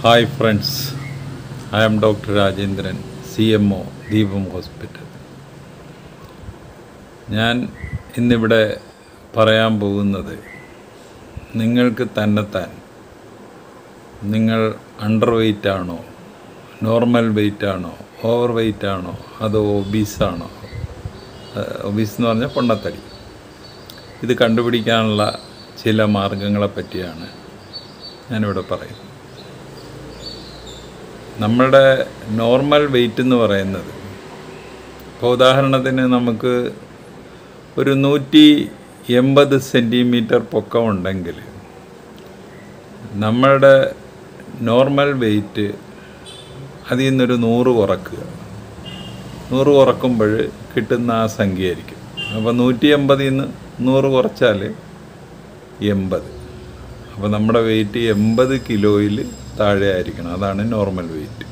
hi friends I am doctor Rajendran C M O Deepam hospital ഞാൻ ഇന്നിവിടെ പറയാൻ പോകുന്നത് നിങ്ങൾക്ക് തന്നെത്താൻ നിങ്ങൾ അണ്ടർ വെയ്റ്റ് ആണോ നോർമൽ വെയ്റ്റ് ആണോ ഓവർ വെയ്റ്റ് ആണോ അതോ ഒബീസാണോ ഒബീസ് എന്ന് പറഞ്ഞാൽ പൊണ്ണത്തടി ഇത് കണ്ടുപിടിക്കാനുള്ള ചില മാർഗങ്ങളെ പറ്റിയാണ് ഞാനിവിടെ പറയുന്നത് നമ്മളുടെ നോർമൽ വെയിറ്റ് എന്ന് പറയുന്നത് ഇപ്പോൾ ഉദാഹരണത്തിന് നമുക്ക് ഒരു നൂറ്റി എൺപത് സെൻറ്റിമീറ്റർ പൊക്കം ഉണ്ടെങ്കിൽ നമ്മളുടെ നോർമൽ വെയിറ്റ് അതിൽ നിന്നൊരു നൂറ് കുറക്കുക നൂറ് കുറക്കുമ്പോൾ കിട്ടുന്ന ആ സംഖ്യയായിരിക്കും അപ്പോൾ നൂറ്റി എൺപതിൽ നിന്ന് നൂറ് കുറച്ചാൽ എൺപത് അപ്പോൾ നമ്മുടെ വെയിറ്റ് എൺപത് കിലോയിൽ താഴെ ആയിരിക്കണം അതാണ് നോർമൽ വെയിറ്റ്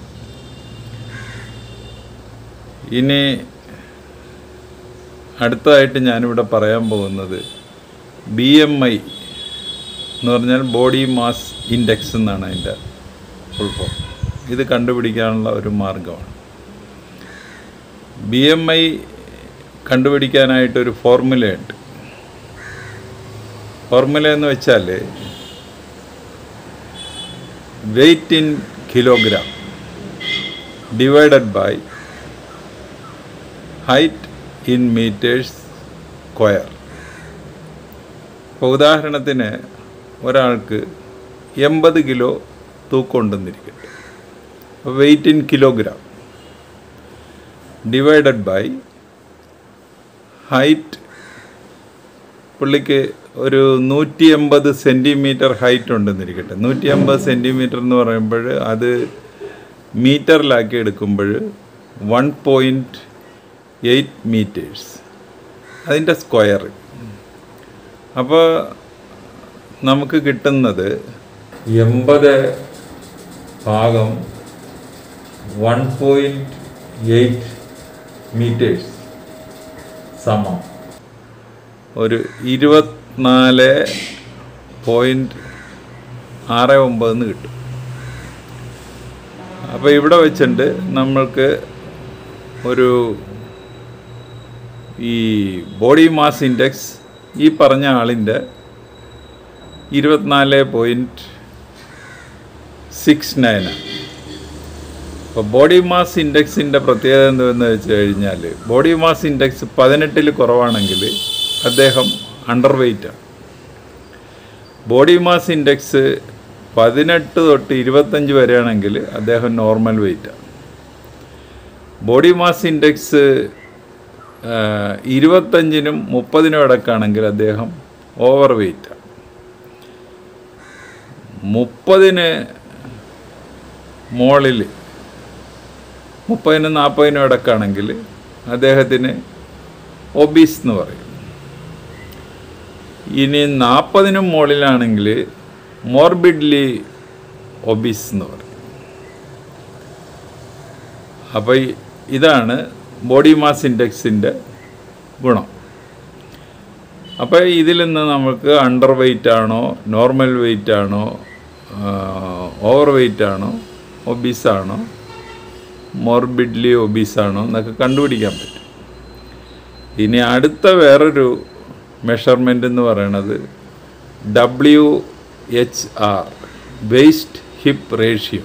ഇനി അടുത്തതായിട്ട് ഞാനിവിടെ പറയാൻ പോകുന്നത് ബി എം ഐ എന്ന് പറഞ്ഞാൽ ബോഡി മാസ് ഇൻഡെക്സ് എന്നാണ് അതിൻ്റെ ഫുൾ ഫോം ഇത് കണ്ടുപിടിക്കാനുള്ള ഒരു മാർഗമാണ് ബി എം ഐ കണ്ടുപിടിക്കാനായിട്ടൊരു ഫോർമുലയുണ്ട് ഫോർമുല എന്ന് വെച്ചാൽ weight in kilogram divided by height in meters square ഇപ്പോൾ ഉദാഹരണത്തിന് ഒരാൾക്ക് എൺപത് കിലോ തൂക്കമുണ്ടെന്നിരിക്കട്ടെ അപ്പോൾ weight in kilogram divided by height പുള്ളിക്ക് ഒരു നൂറ്റി എൺപത് സെൻറ്റിമീറ്റർ ഹൈറ്റ് ഉണ്ടെന്നിരിക്കട്ടെ നൂറ്റി എൺപത് സെൻറ്റിമീറ്റർ എന്ന് പറയുമ്പോൾ അത് മീറ്ററിലാക്കി എടുക്കുമ്പോൾ വൺ പോയിൻറ്റ് എയ്റ്റ് മീറ്റേഴ്സ് അതിൻ്റെ സ്ക്വയർ അപ്പോൾ നമുക്ക് കിട്ടുന്നത് എൺപത് ഭാഗം വൺ പോയിൻറ്റ് എയ്റ്റ് മീറ്റേഴ്സ് സമം ഒരു ഇരുപത്തിനാല് പോയിൻറ്റ് ആറ് ഒമ്പതെന്ന് കിട്ടും അപ്പോൾ ഇവിടെ വെച്ചിട്ട് നമ്മൾക്ക് ഒരു ഈ ബോഡി മാസ് ഇൻഡെക്സ് ഈ പറഞ്ഞ ആളിൻ്റെ ഇരുപത്തിനാല് പോയിൻറ്റ് സിക്സ് നയനാണ് അപ്പോൾ ബോഡി മാസ് ഇൻഡെക്സിൻ്റെ പ്രത്യേകത എന്തെന്ന് വെച്ച് കഴിഞ്ഞാൽ ബോഡി മാസ് ഇൻഡെക്സ് പതിനെട്ടിൽ കുറവാണെങ്കിൽ അദ്ദേഹം അണ്ടർ വെയ്റ്റാണ് ബോഡി മാസ് ഇൻഡെക്സ് പതിനെട്ട് തൊട്ട് ഇരുപത്തഞ്ച് വരെയാണെങ്കിൽ അദ്ദേഹം നോർമൽ വെയ്റ്റാണ് ബോഡി മാസ് ഇൻഡെക്സ് ഇരുപത്തഞ്ചിനും മുപ്പതിനും ഇടക്കാണെങ്കിൽ അദ്ദേഹം ഓവർ വെയ്റ്റാണ് മുപ്പതിന് മോളിൽ മുപ്പതിനും നാൽപ്പതിനും ഇടക്കാണെങ്കിൽ അദ്ദേഹത്തിന് ഒബീസ് എന്ന് പറയും ഇനി നാൽപ്പതിനും മുകളിലാണെങ്കിൽ മോർബിഡ്ലി ഒബീസ് എന്ന് പറയും അപ്പോൾ ഇതാണ് ബോഡി മാസ് ഇൻഡെക്സിൻ്റെ ഗുണം അപ്പോൾ ഇതിൽ നിന്ന് നമുക്ക് അണ്ടർ വെയ്റ്റ് ആണോ നോർമൽ വെയ്റ്റ് ആണോ ഓവർ വെയ്റ്റ് ആണോ ഒബീസാണോ മോർബിഡ്ലി ഒബീസാണോ എന്നൊക്കെ കണ്ടുപിടിക്കാൻ പറ്റും ഇനി അടുത്ത വേറൊരു മെഷർമെൻ്റ് എന്ന് പറയണത് W H R waist hip ratio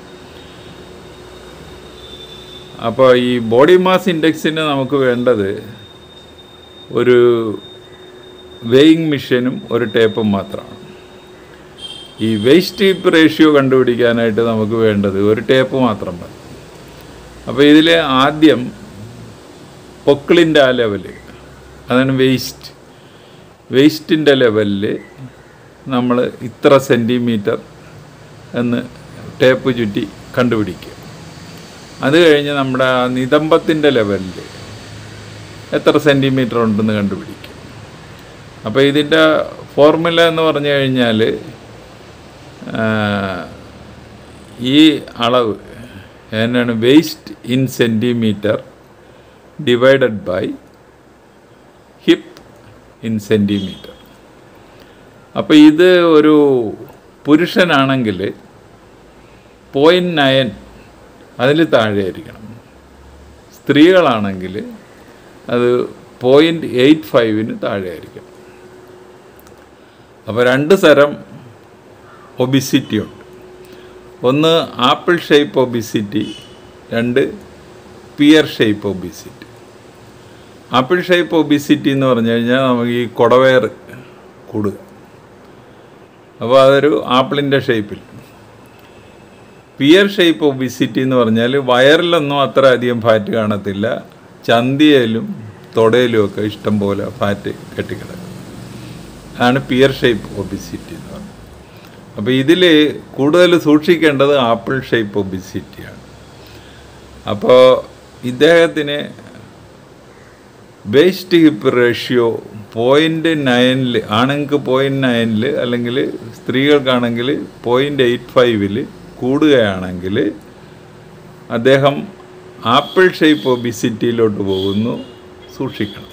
അപ്പോൾ ഈ ബോഡി മാസ് ഇൻഡെക്സിന് നമുക്ക് വേണ്ടത് ഒരു വെയിങ് മെഷീനും ഒരു ടേപ്പും മാത്രമാണ് ഈ വേസ്റ്റ് ഹിപ്പ് റേഷ്യോ കണ്ടുപിടിക്കാനായിട്ട് നമുക്ക് വേണ്ടത് ഒരു ടേപ്പ് മാത്രം മതി അപ്പോൾ ഇതിൽ ആദ്യം പൊക്കിളിൻ്റെ ആ ലെവല് അതാണ് വേസ്റ്റ് വേസ്റ്റിൻ്റെ ലെവലിൽ നമ്മൾ ഇത്ര സെൻറ്റിമീറ്റർ എന്ന് ടേപ്പ് ചുറ്റി കണ്ടുപിടിക്കുക അത് കഴിഞ്ഞ് നമ്മുടെ ആ നിതമ്പത്തിൻ്റെ ലെവലിൽ എത്ര സെൻറ്റിമീറ്റർ ഉണ്ടെന്ന് കണ്ടുപിടിക്കും അപ്പോൾ ഇതിൻ്റെ ഫോർമുല എന്ന് പറഞ്ഞു കഴിഞ്ഞാൽ ഈ അളവ് എന്നാണ് waist in centimeter divided by hip in centimeter അപ്പോൾ ഇത് ഒരു പുരുഷനാണെങ്കിൽ പോയിൻറ്റ് നയൻ അതിൽ താഴെ ആയിരിക്കണം സ്ത്രീകളാണെങ്കിൽ അത് പോയിൻറ്റ് എയ്റ്റ് ഫൈവിന് താഴെ ആയിരിക്കും അപ്പോൾ രണ്ട് തരം ഒബിസിറ്റി ഉണ്ട് ഒന്ന് ആപ്പിൾ ഷേപ്പ് ഒബിസിറ്റി രണ്ട് pear shape obesity apple shape obesity എന്ന് പറഞ്ഞു കഴിഞ്ഞാൽ നമുക്ക് ഈ കുടവയർ കൂടുക അപ്പോൾ അതൊരു ആപ്പിളിൻ്റെ ഷേപ്പിൽ പിയർ ഷേപ്പ് ഒബിസിറ്റി എന്ന് പറഞ്ഞാൽ വയറിലൊന്നും അത്ര അധികം ഫാറ്റ് കാണത്തില്ല ചന്തിയിലും തൊടയിലും ഒക്കെ ഇഷ്ടം പോലെ ഫാറ്റ് കെട്ടിക്കിടക്കും അതാണ് പിയർ ഷേപ്പ് ഒബിസിറ്റി എന്ന് പറയുന്നത് അപ്പോൾ ഇതിൽ കൂടുതൽ സൂക്ഷിക്കേണ്ടത് ആപ്പിൾ ഷേപ്പ് ഒബിസിറ്റിയാണ് അപ്പോൾ ഇദ്ദേഹത്തിന് വേസ്റ്റ് ഹിപ്പ് റേഷ്യോ പോയിൻ്റ് നയനിൽ ആണുങ്ങൾക്ക് പോയിൻ്റ് നയനിൽ അല്ലെങ്കിൽ സ്ത്രീകൾക്കാണെങ്കിൽ പോയിൻ്റ് എയ്റ്റ് ഫൈവിൽ കൂടുകയാണെങ്കിൽ അദ്ദേഹം ആപ്പിൾ ഷേപ്പ് ഒബിസിറ്റിയിലോട്ട് പോകുന്നു സൂക്ഷിക്കണം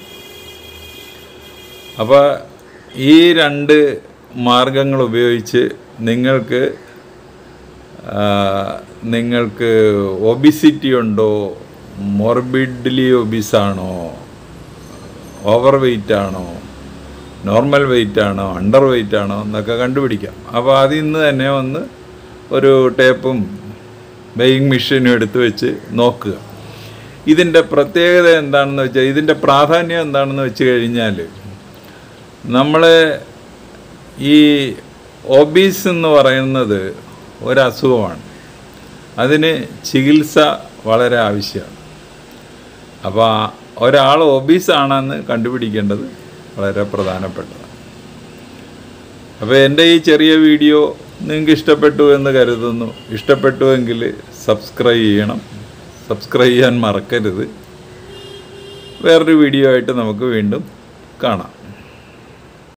അപ്പോൾ ഈ രണ്ട് മാർഗങ്ങൾ ഉപയോഗിച്ച് നിങ്ങൾക്ക് ആ, നിങ്ങൾക്ക് ഒബിസിറ്റി ഉണ്ടോ മോർബിഡ്ലി ഒബിസാണോ ഓവർ വെയിറ്റ് ആണോ നോർമൽ വെയിറ്റ് ആണോ അണ്ടർ വെയിറ്റ് ആണോ എന്നൊക്കെ കണ്ടുപിടിക്കാം അപ്പോൾ അതിൽ നിന്ന് തന്നെ ഒന്ന് ഒരു ടേപ്പും വെയിങ് മെഷീനും എടുത്ത് വെച്ച് നോക്കുക ഇതിൻ്റെ പ്രത്യേകത എന്താണെന്ന് വെച്ചാൽ ഇതിൻ്റെ പ്രാധാന്യം എന്താണെന്ന് വെച്ച് കഴിഞ്ഞാൽ നമ്മൾ ഈ ഒബീസ് എന്ന് പറയുന്നത് ഒരസുഖമാണ് അതിന് ചികിത്സ വളരെ ആവശ്യമാണ് അപ്പോൾ ഒരാൾ ഒബീസ് ആണെന്ന് കണ്ടുപിടിക്കേണ്ടത് വളരെ പ്രധാനപ്പെട്ടതാണ് അപ്പോൾ എൻ്റെ ഈ ചെറിയ വീഡിയോ നിങ്ങൾക്ക് ഇഷ്ടപ്പെട്ടു എന്ന് കരുതുന്നു ഇഷ്ടപ്പെട്ടുവെങ്കിൽ സബ്സ്ക്രൈബ് ചെയ്യണം സബ്സ്ക്രൈബ് ചെയ്യാൻ മറക്കരുത് വേറൊരു വീഡിയോ ആയിട്ട് നമുക്ക് വീണ്ടും കാണാം